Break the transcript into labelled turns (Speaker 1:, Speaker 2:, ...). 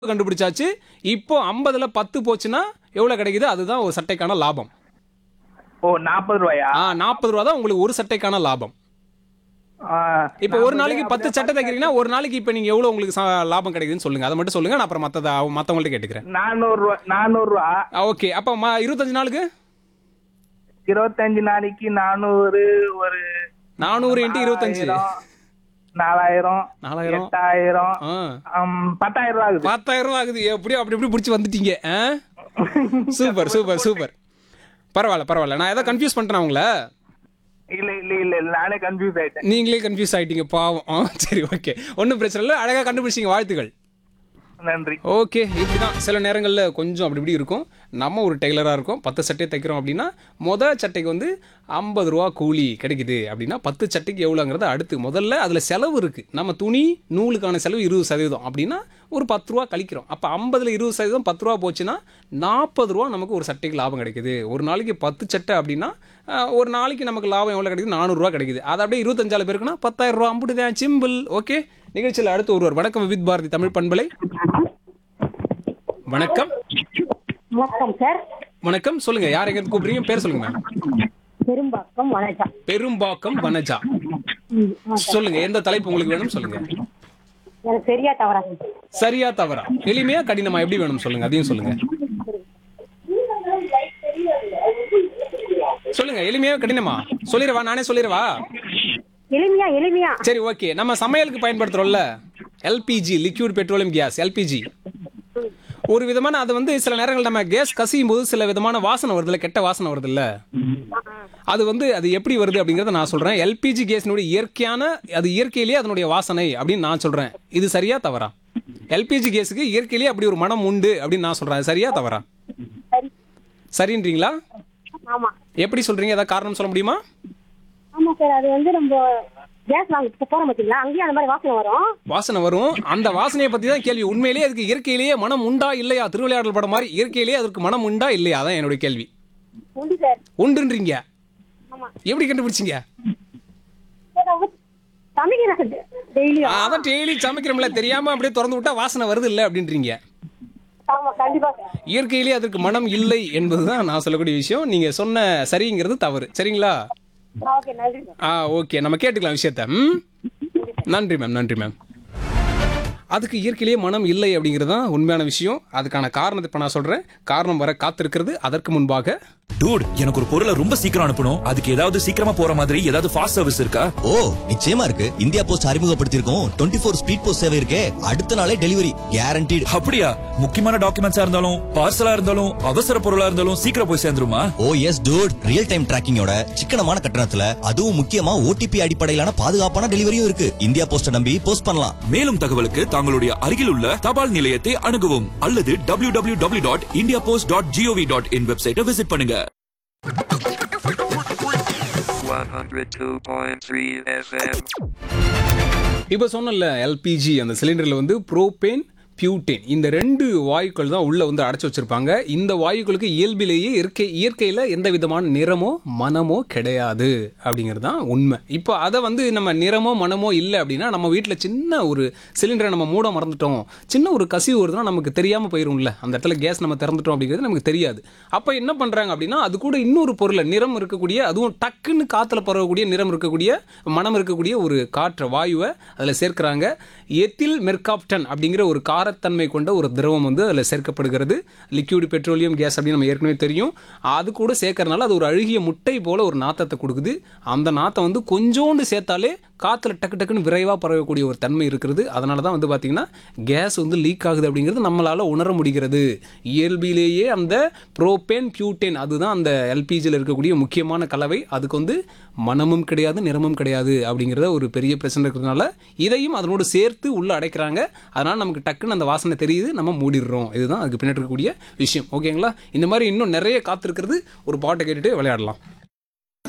Speaker 1: கண்டுபிடிச்சாச்சு இப்போ ஐம்பதுல பத்து போச்சுன்னா எவ்வளவு கிடைக்குது அதுதான் ஒரு சட்டைக்கான லாபம்
Speaker 2: ஓ நாற்பது ரூபாயா
Speaker 1: ஆ நாற்பது ரூபா தான் உங்களுக்கு ஒரு சட்டைக்கான லாபம்
Speaker 2: ஆ,
Speaker 1: இப்போ ஒரு
Speaker 2: 40
Speaker 1: நாளைக்கு பத்து
Speaker 2: அப்படியே
Speaker 1: சட்டை தைக்கிறீங்கன்னா ஒரு நாளைக்கு இப்போ நீங்க எவ்வளவு உங்களுக்கு ச- லாபம் கிடைக்குதுன்னு சொல்லுங்க அதை மட்டும் சொல்லுங்க நான் அப்புறம் மத்தத மத்தவங்கள்ட்ட கேட்டுக்கிறேன்
Speaker 2: நானூறு ரூபா நானூறு ரூபா
Speaker 1: ஓகே அப்போ ம- இருபத்தஞ்சு நாளுக்கு
Speaker 2: இருபத்தஞ்சு நாளைக்கு நானூறு ஒரு
Speaker 1: நானூறு இன்ட்டு இருபத்தஞ்சு
Speaker 2: நாலாயிரம்
Speaker 1: நாலாயிரம்
Speaker 2: எட்டாயிரம்
Speaker 1: ஆ
Speaker 2: ஆம், பத்தாயிரம் ரூபா ஆகுது
Speaker 1: பத்தாயிரம் ரூபா ஆகுது எப்படியோ அப்படி இப்படி பிடிச்சி வந்துட்டீங்க ஆ சூப்பர் சூப்பர் சூப்பர் பரவாயில்ல பரவாயில்ல நான் ஏதாவது கன்ஃபியூஸ் பண்ணிட்டேன் உங்களை
Speaker 2: இல்ல இல்ல இல்ல இல்ல நானே கன்ஃபியூஸ் ஆயிட்டேன்
Speaker 1: நீங்களே கன்ஃபியூஸ் ஆயிட்டீங்க பாவம் ஆ, சரி ஓகே ஒன்றும் பிரச்சனை இல்லை அழகாக கண்டுபிடிச்சிங்க வாழ்த்துக்கள்
Speaker 2: நன்றி
Speaker 1: ஓகே இப்படிதான் சில நேரங்களில் கொஞ்சம் அப்படி இப்படி இருக்கும் நம்ம ஒரு டெய்லராக இருக்கோம் பத்து சட்டை தைக்கிறோம் அப்படின்னா மொதல் சட்டைக்கு வந்து ஐம்பது ரூபா கூலி கிடைக்குது அப்படின்னா பத்து சட்டைக்கு எவ்வளோங்கிறது அடுத்து முதல்ல அதில் செலவு இருக்குது நம்ம துணி நூலுக்கான செலவு இருபது சதவீதம் அப்படின்னா ஒரு பத்து ரூபா கழிக்கிறோம் அப்போ ஐம்பதில் இருபது சதவீதம் பத்து ரூபா போச்சுன்னா நாற்பது ரூபா நமக்கு ஒரு சட்டைக்கு லாபம் கிடைக்குது ஒரு நாளைக்கு பத்து சட்டை அப்படின்னா ஆஹ், ஒரு நாளைக்கு நமக்கு லாபம் எவ்வளோ கிடைக்குது நானூறுரூவா கிடைக்குது அது அப்படியே இருபத்தஞ்சால பேருக்குன்னா பத்தாயிரம் ரூபா அம்புட்டுதான் சிம்பிள் ஓகே நிகழ்ச்சியில் அடுத்து ஒருவர் வணக்கம் வித் பாரதி தமிழ் பண்பலை வணக்கம்
Speaker 3: வணக்கம் சார்
Speaker 1: வணக்கம் சொல்லுங்க யார் எங்க இருந்து கூப்பிடுறீங்க பேர் சொல்லுங்க மேம்
Speaker 3: பெரும்பாக்கம் வணக்கம்
Speaker 1: பெரும்பாக்கம் வனஜா சொல்லுங்க எந்த தலைப்பு உங்களுக்கு வேணும் சொல்லுங்க
Speaker 3: எனக்கு சரியா தவறா
Speaker 1: சரியா தவறா எளிமையா கடினமா எப்படி வேணும் சொல்லுங்க அதையும் சொல்லுங்க சொல்லுங்க எளிமையா கடினமா சொல்லிடவா நானே சொல்லிடவா
Speaker 3: எளிமையா எளிமையா
Speaker 1: சரி ஓகே நம்ம சமையலுக்கு பயன்படுத்துறோம்ல L P G liquid petroleum gas L P G ஒரு விதமான அது வந்து சில நேரங்கள் நம்ம கேஸ் கசியும் போது சில விதமான வாசனை வருதுல்ல கெட்ட வாசனை வருதுல்ல அது வந்து அது எப்படி வருது அப்படிங்கறத நான் சொல்றேன் எல்பிஜி கேஸினுடைய இயற்கையான அது இயற்கையிலேயே அதனுடைய வாசனை அப்படின்னு நான் சொல்றேன் இது சரியா தவறா எல்பிஜி கேஸுக்கு இயற்கையிலேயே அப்படி ஒரு மனம் உண்டு அப்படின்னு நான் சொல்றேன் அது சரியா தவறா
Speaker 3: சரி
Speaker 1: சரின்றீங்களா
Speaker 3: ஆமா
Speaker 1: எப்படி சொல்றீங்க ஏதாவது காரணம் சொல்ல முடியுமா
Speaker 3: ஆமா சார் அது வந்து நம்ம கேஸ் வாங்க போறோம் பாத்தீங்களா அங்கேயும் அந்த மாதிரி வாசனை வரும்
Speaker 1: வாசனை வரும் அந்த வாசனையை பத்தி தான் கேள்வி உண்மையிலேயே அதுக்கு இயற்கையிலேயே மனம் உண்டா இல்லையா திருவிளையாடல் படம் மாதிரி இயற்கையிலேயே அதற்கு மனம் உண்டா இல்லையா அதான் என்னுடைய கேள்வி
Speaker 3: உண்டு சார்
Speaker 1: உண்டுன்றீங்க
Speaker 3: ஆமா
Speaker 1: எப்படி கண்டுபிடிச்சீங்க
Speaker 3: சார் அவங்க சமைக்கிறேன் டெய்லியும்
Speaker 1: அதான் டெய்லி சமைக்கிறோம்ல தெரியாம அப்படியே திறந்து விட்டா வாசனை வருது இல்ல அப்படின்றீங்க
Speaker 3: ஆமா கண்டிப்பா சார்
Speaker 1: இயற்கையிலேயே அதற்கு மனம் இல்லை என்பதுதான் நான் சொல்லக்கூடிய விஷயம் நீங்க சொன்ன சரிங்கிறது தவறு சரிங்களா
Speaker 3: ஓகே நன்றி சார்
Speaker 1: ஆ ஓகே நம்ம கேட்டுக்கலாம் விஷயத்த ம் நன்றி மேம் நன்றி மேம் அதுக்கு இயற்கையிலேயே மனம் இல்லை அப்படிங்கிறது தான் உண்மையான விஷயம் அதுக்கான காரணத்தை இப்போ நான் சொல்கிறேன் காரணம் வர காத்திருக்கிறது அதற்கு முன்பாக
Speaker 4: டூட் எனக்கு ஒரு பொருளை ரொம்ப சீக்கிரம் அனுப்பணும் அதுக்கு ஏதாவது சீக்கிரமா போற மாதிரி ஏதாவது ஃபாஸ்ட் சர்வீஸ் இருக்கா
Speaker 5: ஓ நிச்சயமா இருக்கு இந்தியா போஸ்ட் அறிமுகப்படுத்தியிருக்கோம் டுவெண்ட்டி ஃபோர் ஸ்பீட் போஸ்ட் சேவை இருக்கே அடுத்த நாளே டெலிவரி கேரண்டீடு
Speaker 4: அப்படியா முக்கியமான டாக்குமெண்ட்ஸா இருந்தாலும் பார்சலா இருந்தாலும் அவசர பொருளா இருந்தாலும் சீக்கிரம் போய் சேர்ந்துருமா
Speaker 5: ஓ எஸ் டூட் ரியல் டைம் டிராக்கிங்கோட சிக்கனமான கட்டணத்துல அதுவும் முக்கியமா ஓடிபி அடிப்படையிலான பாதுகாப்பான டெலிவரியும் இருக்கு இந்தியா போஸ்ட நம்பி போஸ்ட் பண்ணலாம்
Speaker 4: மேலும் தகவலுக்கு தங்களுடைய அருகில் உள்ள தபால் நிலையத்தை அணுகவும் அல்லது W W W dot India post dot G O V dot in வெப்சைட்டை விசிட் பண்ணுங்க
Speaker 6: 102.3 FM.
Speaker 1: இப்போ சொன்னல எல்பிஜி அந்த சிலிண்டரில் வந்து ப்ரோபேன் பியூட்டேன் இந்த ரெண்டு வாயுக்கள் தான் உள்ள வந்து அடைச்சு வச்சிருப்பாங்க இந்த வாயுக்களுக்கு இயல்பிலேயே இயற்கை இயற்கையில் எந்த விதமான நிறமோ மனமோ கிடையாது அப்படிங்கிறது தான் உண்மை இப்போ அதை வந்து நம்ம நிறமோ மனமோ இல்லை அப்படின்னா நம்ம வீட்டில் சின்ன ஒரு சிலிண்டரை நம்ம மூட மறந்துட்டோம் சின்ன ஒரு கசிவு வருதுன்னா நமக்கு தெரியாமல் போயிரும்ல அந்த இடத்துல கேஸ் நம்ம திறந்துட்டோம் அப்படிங்கிறது நமக்கு தெரியாது அப்போ என்ன பண்ணுறாங்க அப்படின்னா அது கூட இன்னொரு பொருளை நிறம் இருக்கக்கூடிய அதுவும் டக்குன்னு காற்றுல பரவக்கூடிய நிறம் இருக்கக்கூடிய மனம் இருக்கக்கூடிய ஒரு காற்றை வாயுவை அதில் சேர்க்கிறாங்க எத்தில் மெர்காப்டன் அப்படிங்கிற ஒரு காரத்தன்மை கொண்ட ஒரு திரவம் வந்து அதில் சேர்க்கப்படுகிறது லிக்விட் பெட்ரோலியம் கேஸ் அப்படின்னு நம்ம ஏற்கனவே தெரியும் அது கூட சேர்க்கறதுனால அது ஒரு அழுகிய முட்டை போல ஒரு நாத்தத்தை கொடுக்குது அந்த நாத்தம் வந்து கொஞ்சோண்டு சேர்த்தாலே காற்றுல டக்கு டக்குன்னு விரைவாக பரவக்கூடிய ஒரு தன்மை இருக்கிறது அதனால தான் வந்து பார்த்திங்கன்னா கேஸ் வந்து லீக் ஆகுது அப்படிங்கிறது நம்மளால் உணர முடிகிறது இயல்பிலேயே அந்த ப்ரோபேன் பியூட்டேன் அதுதான் அந்த எல்பிஜியில் இருக்கக்கூடிய முக்கியமான கலவை அதுக்கு வந்து மனமும் கிடையாது நிறமும் கிடையாது அப்படிங்கிறத ஒரு பெரிய பிரச்சனை இருக்கிறதுனால இதையும் அதனோடு சேர்த்து உள்ள அடைக்கிறாங்க அதனால நமக்கு டக்குன்னு அந்த வாசனை தெரியுது நம்ம மூடிடுறோம் இதுதான் அதுக்கு பின்னாடி இருக்கக்கூடிய விஷயம் ஓகேங்களா இந்த மாதிரி இன்னும் நிறைய காத்திருக்கிறது ஒரு பாட்டை கேட்டுட்டு விளையாடலாம்